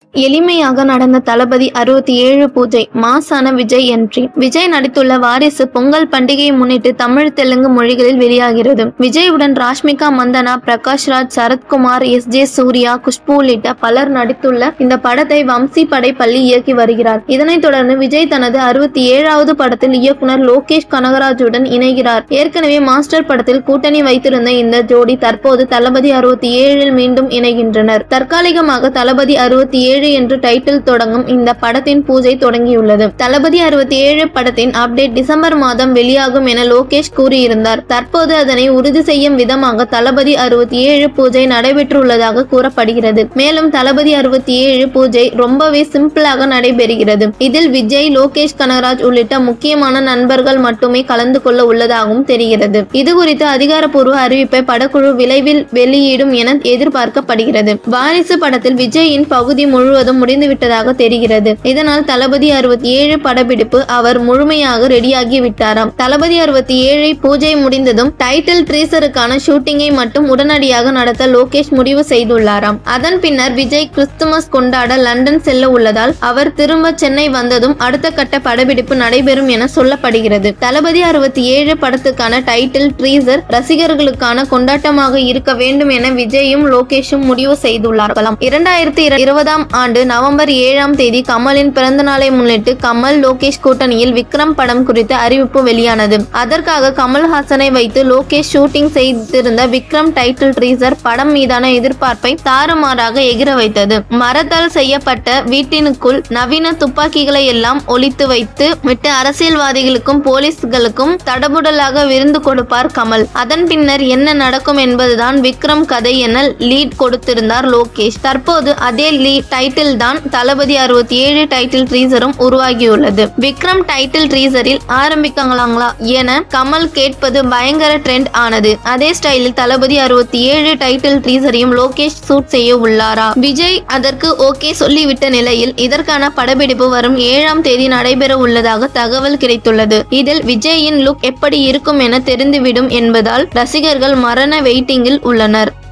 எளிமையாக நடந்த தளபதி அறுபத்தி ஏழு பூஜை மாசான விஜய் என்ட்ரி விஜய் நடித்துள்ள வாரிசு பொங்கல் பண்டிகையை முன்னிட்டு தமிழ் தெலுங்கு மொழிகளில் வெளியாகிறது விஜயுடன் ராஷ்மிகா மந்தனா பிரகாஷ் ராஜ் சரத்குமார் எஸ் ஜே சூர்யா குஷ்பு உள்ளிட்ட பலர் நடித்துள்ள இந்த படத்தை வம்சி படைப்பள்ளி இயக்கி வருகிறார் இதனைத் தொடர்ந்து விஜய் தனது அறுபத்தி ஏழாவது படத்தில் இயக்குனர் லோகேஷ் கனகராஜுடன் இணைகிறார் ஏற்கனவே மாஸ்டர் படத்தில் கூட்டணி வைத்திருந்த இந்த ஜோடி தற்போது தளபதி அறுபத்தி ஏழில் மீண்டும் இணைகின்றனர் தற்காலிகமாக தளபதி அறுபத்தி ஏழு என்று டைட்டில் தொடங்கும் இந்த படத்தின் பூஜை தொடங்கியுள்ளது தளபதி அறுபத்தி ஏழு படத்தின் அப்டேட் டிசம்பர் மாதம் வெளியாகும் என லோகேஷ் கூறியிருந்தார் தற்போது அதனை உறுதி செய்யும் விதமாக தளபதி அறுபத்தி ஏழு பூஜை நடைபெற்றுள்ளதாக கூறப்படுகிறது மேலும் தளபதி அறுபத்தி ஏழு பூஜை ரொம்பவே சிம்பிளாக நடைபெறுகிறது இதில் விஜய் லோகேஷ் கனகராஜ் உள்ளிட்ட முக்கியமான நண்பர்கள் மட்டுமே கலந்து கொள்ள உள்ளதாகவும் தெரிகிறது இது குறித்து அதிகாரப்பூர்வ அறிவிப்பை படக்குழு விரைவில் வெளியிடும் என எதிர்பார்க்கப்படுகிறது வாரிசு படத்தில் விஜயின் பகுதி முழுவதும் முடிந்துவிட்டதாக தெரிகிறது இதனால் தளபதி அறுபத்தி ஏழு படப்பிடிப்பு அவர் முழுமையாக ரெடியாகி விட்டாராம் தளபதி அறுபத்தி ஏழை பூஜை முடிந்ததும் டைட்டில் ட்ரீசருக்கான ஷூட்டிங்கை மட்டும் உடனடியாக நடத்த லோகேஷ் முடிவு செய்துள்ளாராம் அதன் பின்னர் விஜய் கிறிஸ்துமஸ் கொண்டாட லண்டன் செல்ல உள்ளதால் அவர் திரும்ப சென்னை வந்ததும் அடுத்த கட்ட படப்பிடிப்பு நடைபெறும் என சொல்லப்படுகிறது தளபதி அறுபத்தி ஏழு படத்துக்கான டைட்டில் ட்ரீசர் ரசிகர்களுக்கான கொண்டாட்டமாக இருக்க வேண்டும் என விஜயும் லோகேஷும் முடிவு செய்துள்ளார்களாம் இரண்டாயிரத்தி இருபதாம் ஆண்டு நவம்பர் ஏழாம் தேதி கமலின் பிறந்த நாளை முன்னிட்டு கமல் லோகேஷ் கூட்டணியில் விக்ரம் படம் குறித்த அறிவிப்பு வெளியானது அதற்காக கமல்ஹாசனை வைத்து லோகேஷ் ஷூட்டிங் செய்திருந்த விக்ரம் டைட்டில் ட்ரீசர் படம் மீதான எதிர்பார்ப்பை தாறுமாறாக எகிர வைத்தது மரத்தால் செய்யப்பட்ட வீட்டினுக்குள் நவீன துப்பாக்கிகளை எல்லாம் ஒளித்து வைத்து விட்டு அரசியல்வாதிகளுக்கும் போலீஸ்களுக்கும் தடபுடலாக விருந்து கொடுப்பார் கமல் அதன் பின்னர் என்ன நடக்கும் என்பதுதான் விக்ரம் கதை என லீட் கொடுத்திருந்தார் லோகேஷ் தற்போது அதே லீட் டைட்டில் தான் தளபதி அறுபத்தி ஏழு டைட்டில் ட்ரீசரும் உருவாகியுள்ளது விக்ரம் டைட்டில் ட்ரீசரில் ஆரம்பிக்கலாங்களா என கமல் கேட்பது பயங்கர ட்ரெண்ட் ஆனது அதே ஸ்டைலில் தளபதி அறுபத்தி ஏழு டைட்டில் ட்ரீசரையும் லோகேஷ் ஷூட் செய்ய உள்ளாரா விஜய் அதற்கு ஓகே சொல்லிவிட்ட நிலையில் இதற்கான படப்பிடிப்பு வரும் ஏழாம் தேதி நடைபெற உள்ளதாக தகவல் கிடைத்துள்ளது இதில் விஜயின் லுக் எப்படி இருக்கும் என தெரிந்துவிடும் என்பதால் ரசிகர்கள் மரண வெயிட்டிங்கில் உள்ளனர்